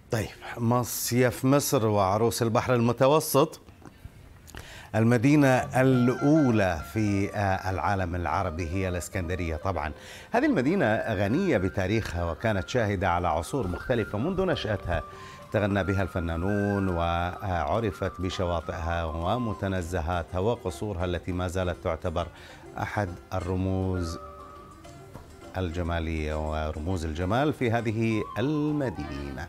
طيب مصيف مصر وعروس البحر المتوسط المدينة الأولى في العالم العربي هي الإسكندرية طبعا هذه المدينة غنية بتاريخها وكانت شاهدة على عصور مختلفة منذ نشأتها تغنى بها الفنانون وعرفت بشواطئها ومتنزهاتها وقصورها التي ما زالت تعتبر أحد الرموز الجمالية ورموز الجمال في هذه المدينة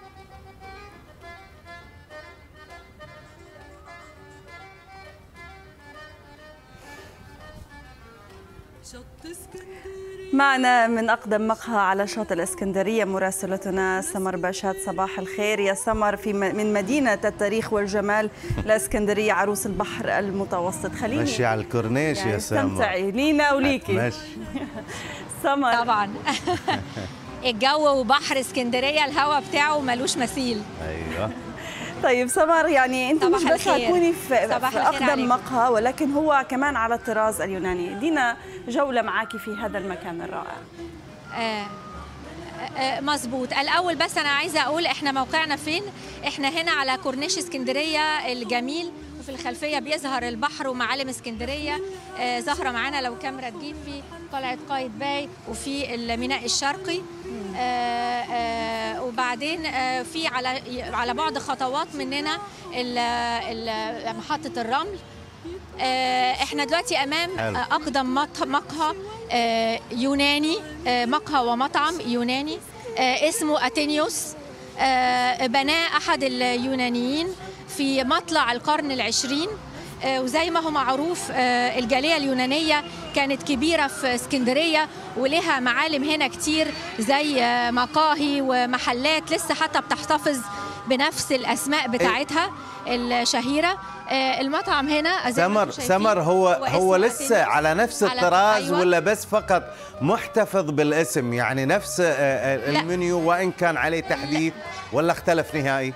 معنا من أقدم مقهى على شاطئ الإسكندرية مراسلتنا سمر باشات صباح الخير يا سمر في من مدينة التاريخ والجمال الإسكندرية عروس البحر المتوسط خليني مشي على الكورنيش يعني يا سمر استمتعي لينا وليكي ماشي سمر طبعا الجو وبحر اسكندرية الهواء بتاعه ملوش مثيل أيوه طيب سمر يعني انت مش بس هتكوني في, في اقدم مقهى ولكن هو كمان على الطراز اليوناني دينا جوله معاكي في هذا المكان الرائع آه آه مظبوط الاول بس انا عايزه اقول احنا موقعنا فين احنا هنا على كورنيش اسكندريه الجميل وفي الخلفيه بيظهر البحر ومعالم اسكندريه آه ظاهره معانا لو كاميرا تجيب في قلعه قايد باي وفي الميناء الشرقي آه آه وبعدين آه في على على بعد خطوات مننا ال ال محطه الرمل احنا دلوقتي امام حلو. اقدم مقهى يوناني مقهى ومطعم يوناني اسمه اتينيوس بناه احد اليونانيين في مطلع القرن العشرين وزي ما هو معروف الجالية اليونانية كانت كبيرة في اسكندرية ولها معالم هنا كتير زي مقاهي ومحلات لسه حتى بتحتفظ بنفس الأسماء بتاعتها الشهيرة المطعم هنا سمر سمر هو هو لسه على نفس الطراز أيوة. ولا بس فقط محتفظ بالاسم يعني نفس المنيو وإن كان عليه تحديث ولا اختلف نهائي؟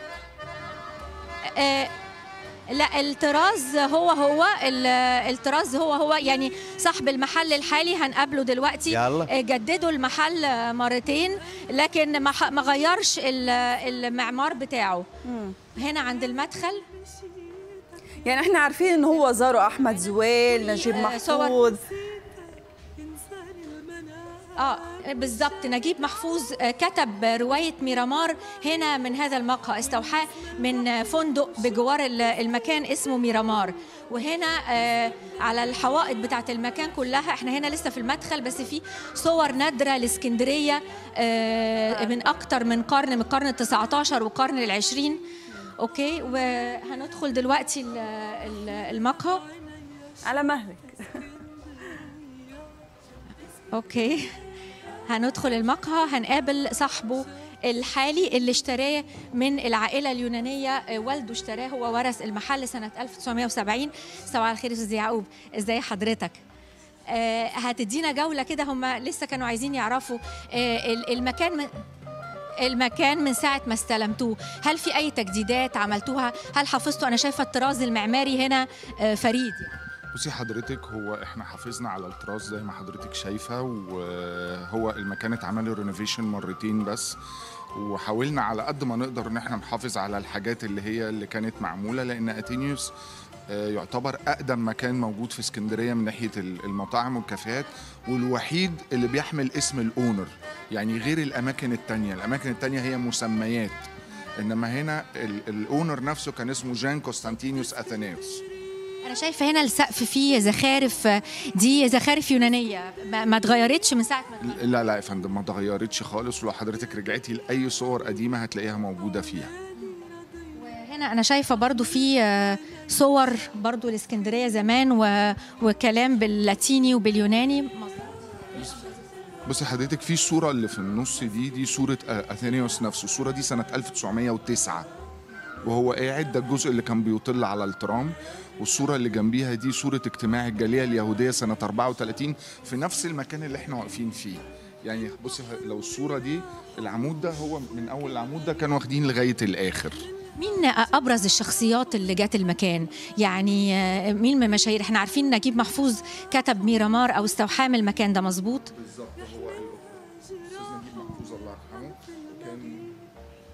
لا الطراز هو هو الطراز هو هو يعني صاحب المحل الحالي هنقابله دلوقتي يلا. جددوا المحل مرتين لكن ما غيرش المعمار بتاعه مم. هنا عند المدخل يعني احنا عارفين ان هو زاروا احمد زويل نجيب محفوظ اه بالظبط نجيب محفوظ كتب روايه ميرامار هنا من هذا المقهى استوحاه من فندق بجوار المكان اسمه ميرامار وهنا آه على الحوائط بتاعه المكان كلها احنا هنا لسه في المدخل بس في صور نادره لاسكندريه آه من اكتر من قرن من القرن ال19 والقرن ال20 اوكي وهندخل دلوقتي المقهى على مهلك اوكي هندخل المقهى هنقابل صاحبه الحالي اللي اشتراه من العائلة اليونانية والده اشتراه هو ورث المحل سنة 1970 صباح الخير أستاذ يعقوب ازاي حضرتك آه هتدينا جولة كده هم لسه كانوا عايزين يعرفوا آه المكان من المكان من ساعة ما استلمتوه هل في أي تجديدات عملتوها هل حافظتوا أنا شايفة الطراز المعماري هنا آه فريد يعني. بصي حضرتك هو احنا حافظنا على الطراز زي ما حضرتك شايفه وهو المكان اتعمل له رينوفيشن مرتين بس وحاولنا على قد ما نقدر ان احنا نحافظ على الحاجات اللي هي اللي كانت معموله لان اتينيوس يعتبر اقدم مكان موجود في اسكندريه من ناحيه المطاعم والكافيهات والوحيد اللي بيحمل اسم الاونر يعني غير الاماكن التانية الاماكن التانية هي مسميات انما هنا الاونر نفسه كان اسمه جان كوستانتينيوس اثنايوس انا شايفه هنا السقف فيه زخارف دي زخارف يونانيه ما اتغيرتش من ساعه ما لا لا يا فندم ما اتغيرتش خالص ولو حضرتك رجعتي لاي صور قديمه هتلاقيها موجوده فيها وهنا انا شايفه برضو في صور برضو الاسكندريه زمان و... وكلام باللاتيني وباليوناني بصي حضرتك في صورة اللي في النص دي دي صورة أثينيوس نفسه الصورة دي سنة 1909 وهو قاعد ده الجزء اللي كان بيطل على الترام والصوره اللي جنبيها دي صوره اجتماع الجاليه اليهوديه سنه 34 في نفس المكان اللي احنا واقفين فيه يعني بصي لو الصوره دي العمود ده هو من اول العمود ده كانوا واخدين لغايه الاخر مين ابرز الشخصيات اللي جات المكان يعني مين من المشاهير احنا عارفين نجيب محفوظ كتب ميرامار او استوحاه من المكان ده مظبوط بالظبط هو الاستاذ نجيب محفوظ الله يرحمه كان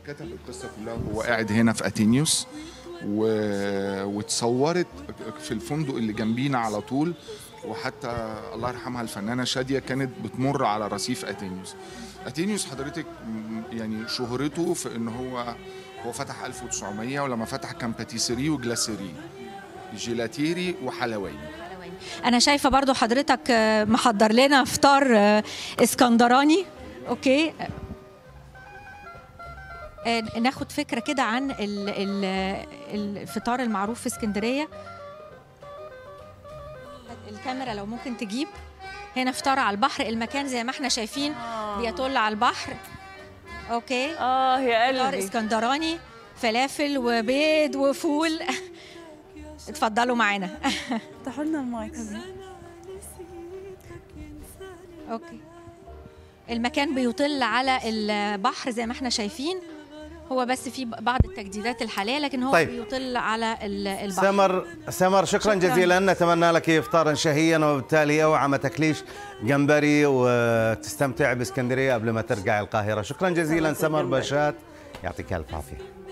كتب القصه كلها وهو قاعد هنا في اتينيوس و... واتصورت في الفندق اللي جنبينا على طول وحتى الله يرحمها الفنانه شاديه كانت بتمر على رصيف اتينيوس اتينيوس حضرتك م- يعني شهرته في ان هو هو فتح 1900 ولما فتح كان باتيسري وجلاسيري جيلاتيري وحلواني انا شايفه برضو حضرتك آه، محضر لنا فطار آه، اسكندراني اوكي آه، ناخد فكره كده عن ال- ال- الفطار المعروف في اسكندريه الكاميرا لو ممكن تجيب هنا فطار على البحر المكان زي ما احنا شايفين بيطل على البحر اوكي اه يا فطار قلبي اسكندراني فلافل وبيض وفول اتفضلوا معانا افتحوا لنا المايك اوكي المكان بيطل على البحر زي ما احنا شايفين هو بس في بعض التجديدات الحاليه لكن هو طيب. طيب. بيطل على ال- البحر سمر سمر شكرا, شكراً. جزيلا نتمنى لك افطارا شهيا وبالتالي اوعى ما تاكليش جمبري وتستمتع باسكندريه قبل ما ترجع القاهره شكرا جزيلا سلامة سمر الجمبري. باشات يعطيك الف عافيه